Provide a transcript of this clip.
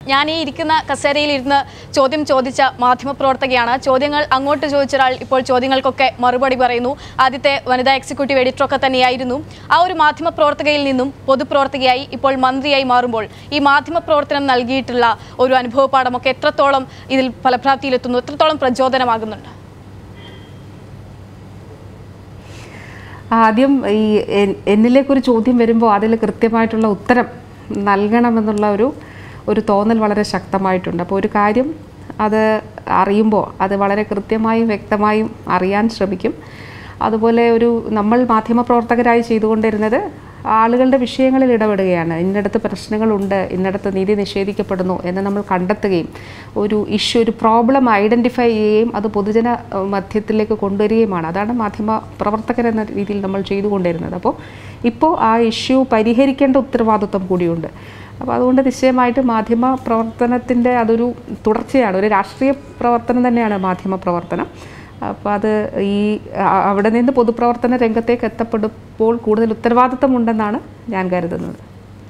ഞാൻ ഈ ഇരിക്കുന്ന കസേരയിൽ ഇരുന്ന് ചോദ്യം ചോദിച്ച മാധ്യമപ്രവർത്തകയാണ് ചോദ്യങ്ങൾ അങ്ങോട്ട് ചോദിച്ചൊരാൾ ഇപ്പോൾ ചോദ്യങ്ങൾക്കൊക്കെ മറുപടി പറയുന്നു ആദ്യത്തെ വനിതാ എക്സിക്യൂട്ടീവ് എഡിറ്ററൊക്കെ തന്നെയായിരുന്നു ആ ഒരു മാധ്യമപ്രവർത്തകയിൽ നിന്നും പൊതുപ്രവർത്തകയായി ഇപ്പോൾ മന്ത്രിയായി മാറുമ്പോൾ ഈ മാധ്യമപ്രവർത്തനം നൽകിയിട്ടുള്ള ഒരു അനുഭവ പാഠമൊക്കെ എത്രത്തോളം ഇതിൽ ഫലപ്രാപ്തിയിലെത്തുന്നു എത്രത്തോളം പ്രചോദനമാകുന്നുണ്ട് ആദ്യം ഈ എൻ- എന്നിലേക്കൊരു ചോദ്യം വരുമ്പോൾ അതിൽ കൃത്യമായിട്ടുള്ള ഉത്തരം നൽകണമെന്നുള്ള ഒരു ഒരു തോന്നൽ വളരെ ശക്തമായിട്ടുണ്ട് അപ്പോൾ ഒരു കാര്യം അത് അറിയുമ്പോൾ അത് വളരെ കൃത്യമായും വ്യക്തമായും അറിയാൻ ശ്രമിക്കും അതുപോലെ ഒരു നമ്മൾ മാധ്യമപ്രവർത്തകരായി ചെയ്തുകൊണ്ടിരുന്നത് ആളുകളുടെ വിഷയങ്ങളിൽ ഇടപെടുകയാണ് ഇന്നിടത്ത് പ്രശ്നങ്ങളുണ്ട് ഇന്നിടത്ത് നീതി നിഷേധിക്കപ്പെടുന്നു എന്ന് നമ്മൾ കണ്ടെത്തുകയും ഒരു ഇഷ്യൂ ഒരു പ്രോബ്ലം ഐഡൻറ്റിഫൈ ചെയ്യുകയും അത് പൊതുജന ഏഹ്, മധ്യത്തിലേക്ക് കൊണ്ടുവരികയുമാണ് അതാണ് മാധ്യമ പ്രവർത്തകർ എന്ന രീതിയിൽ നമ്മൾ ചെയ്തുകൊണ്ടിരുന്നത് അപ്പോൾ ഇപ്പോൾ ആ ഇഷ്യൂ പരിഹരിക്കേണ്ട ഉത്തരവാദിത്വം കൂടിയുണ്ട് അപ്പോൾ അതുകൊണ്ട് നിശ്ചയമായിട്ട് മാധ്യമ പ്രവർത്തനത്തിൻ്റെ അതൊരു തുടർച്ചയാണ് ഒരു രാഷ്ട്രീയ പ്രവർത്തനം തന്നെയാണ് മാധ്യമ പ്രവർത്തനം അപ്പോൾ അത് ഈ അ- അവിടെ നിന്ന് പൊതുപ്രവർത്തന രംഗത്തേക്ക് എത്തപ്പെടുമ്പോൾ കൂടുതൽ ഉത്തരവാദിത്തമുണ്ടെന്നാണ് ഞാൻ കരുതുന്നത്